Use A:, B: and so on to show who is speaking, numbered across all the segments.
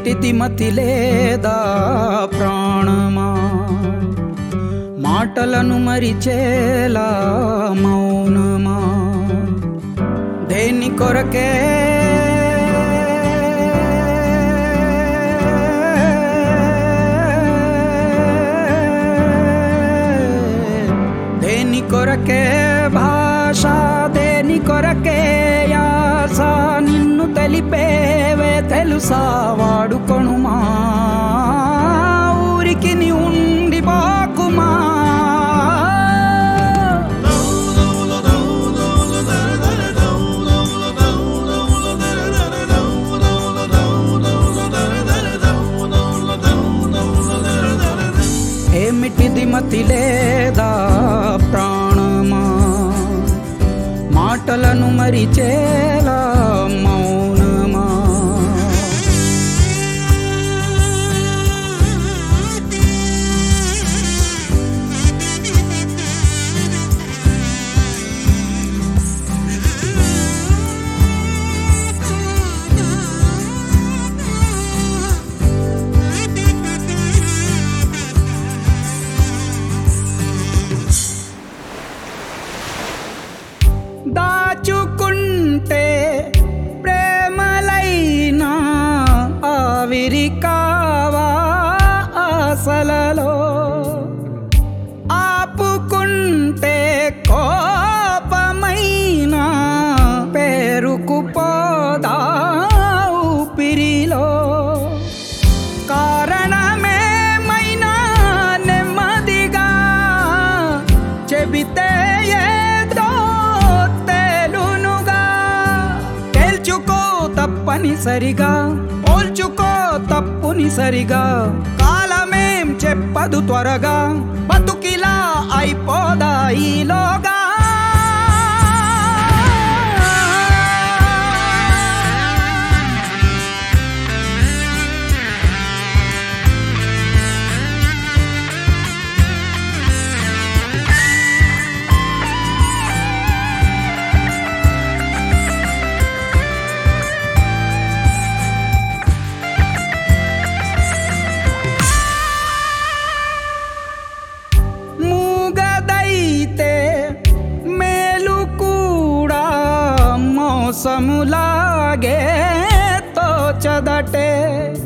A: ఏమిటిది మతి లేదా ప్రాణమా మాటలను మరిచేలా మౌనమా దేని కొరకే దేని కొరకే భాష దేని కొరకే యాస నిన్ను తెలిపేవే తెలుసా వాడుకొనుమా ఊరికి నీ ఉండి బాకుమా ఏమిటిది మతి లేదా ప్రాణమా మాటలను మరిచేలా మౌనమా దాచుకుంటే ప్రేమలైనా ఆవిరి కావా ఆశలలో ఆపుకుంటే కోపమైనా పేరుకుపోదా ఊపిరిలో కారణమేమైనా నెమ్మదిగా చెబితే ఏదో తేలునుగా తేల్చుకో తప్పనిసరిగా పోల్చుకో తప్పునిసరిగా కాలమేం చెప్పదు త్వరగా బతుకిలా అయిపోదా ఈలోగా మూగదైతే మేలు కూడా మోసములాగే తోచదటే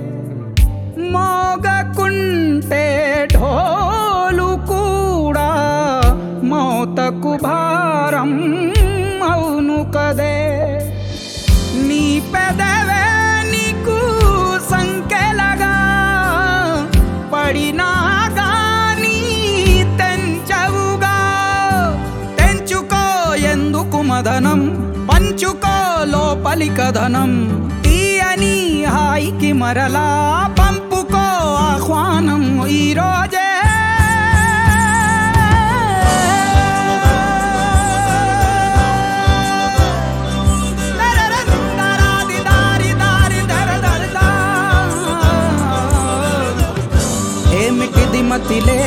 A: మోగకుంటే ఢోలు కూడా మోతకు భారం అవును కదే నీ పెదవే నీకు సంకెలగా పడినా గాని తెంచవుగా తెంచుకో ఎందుకు మదనం పంచుకో లోపలి కథనం తీయని హాయికి మరలా పంపుకో ఆహ్వానం ఈరోజే ఏమిటిది మతి